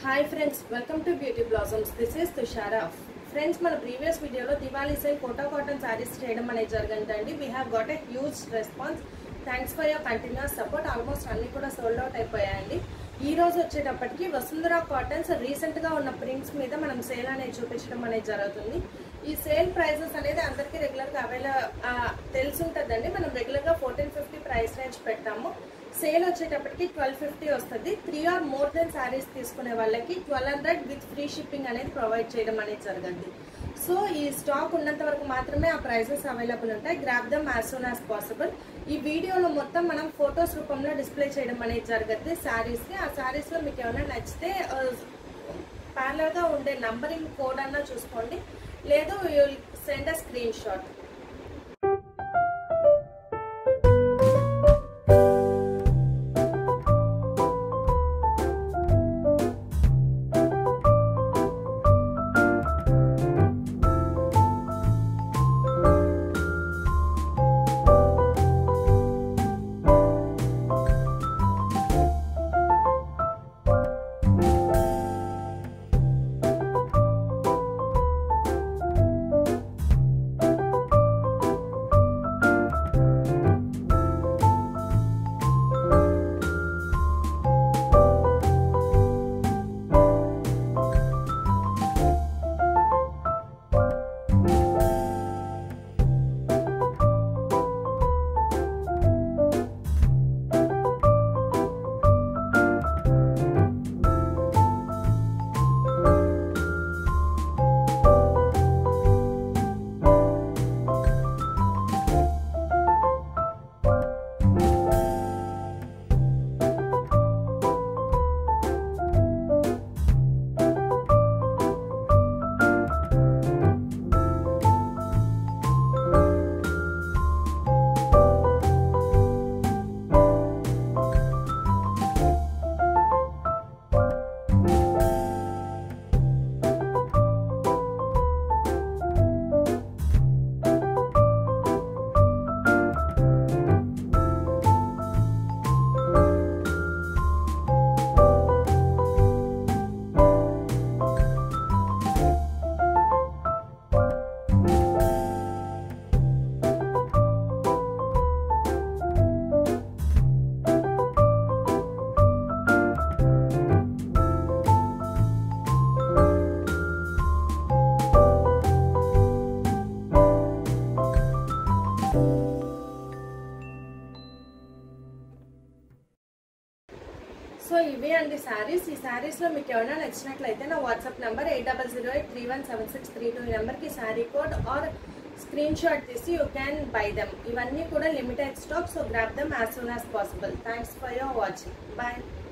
hi friends welcome to Beauty Blossoms this is Tushara friends మన previous వీడియోలో Diwali sale Kota cotton saris చేయడం అనేది జరిగిందండి we have got a huge response thanks for your continuous support almost అన్ని కూడా sold out అయిపోయాయండి ఈ రోజు వచ్చేటప్పటికి వసుంధర కాటన్స్ రీసెంట్ గా ఉన్న ప్రింట్స్ మీద మనం సేల్ అనేది చూపించడం అనేది జరుగుతుంది ఈ సేల్ ప్రైజెస్ అనేది అందరికీ రెగ్యులర్ గా అవైలబుల్ తెలుసుంటదండి మనం రెగ్యులర్ గా ఫోర్టీన్ ఫిఫ్టీ ప్రైస్ రేంజ్ పెట్టాము సేల్ వచ్చేటప్పటికి ట్వెల్వ్ ఫిఫ్టీ వస్తుంది three or more then saris తీసుకునే వాళ్ళకి twelve hundred with free shipping అనేది ప్రొవైడ్ చేయడం అనేది జరగద్ది సో ఈ స్టాక్ ఉన్నంత వరకు మాత్రమే ఆ ప్రైసెస్ అవైలబుల్ ఉంటాయి grab them as soon as possible ఈ వీడియోలో మొత్తం మనం ఫొటోస్ రూపంలో డిస్ప్లే చేయడం అనేది జరగద్ది శారీస్ని ఆ శారీస్లో మీకు ఏమైనా నచ్చితే ప్యారలర్గా ఉండే నంబరింగ్ కోడ్ అన్నా చూసుకోండి లేదు send a screenshot so ఇవే అండి శారీస్ ఈ శారీస్లో మీకు ఏమైనా నచ్చినట్లయితే నా WhatsApp number eight double zero eight three one seven six three two నెంబర్కి sari code or screenshot తీసి యూ క్యాన్ బై దమ్ ఇవన్నీ కూడా limited stock so grab them as soon as possible thanks for your watching bye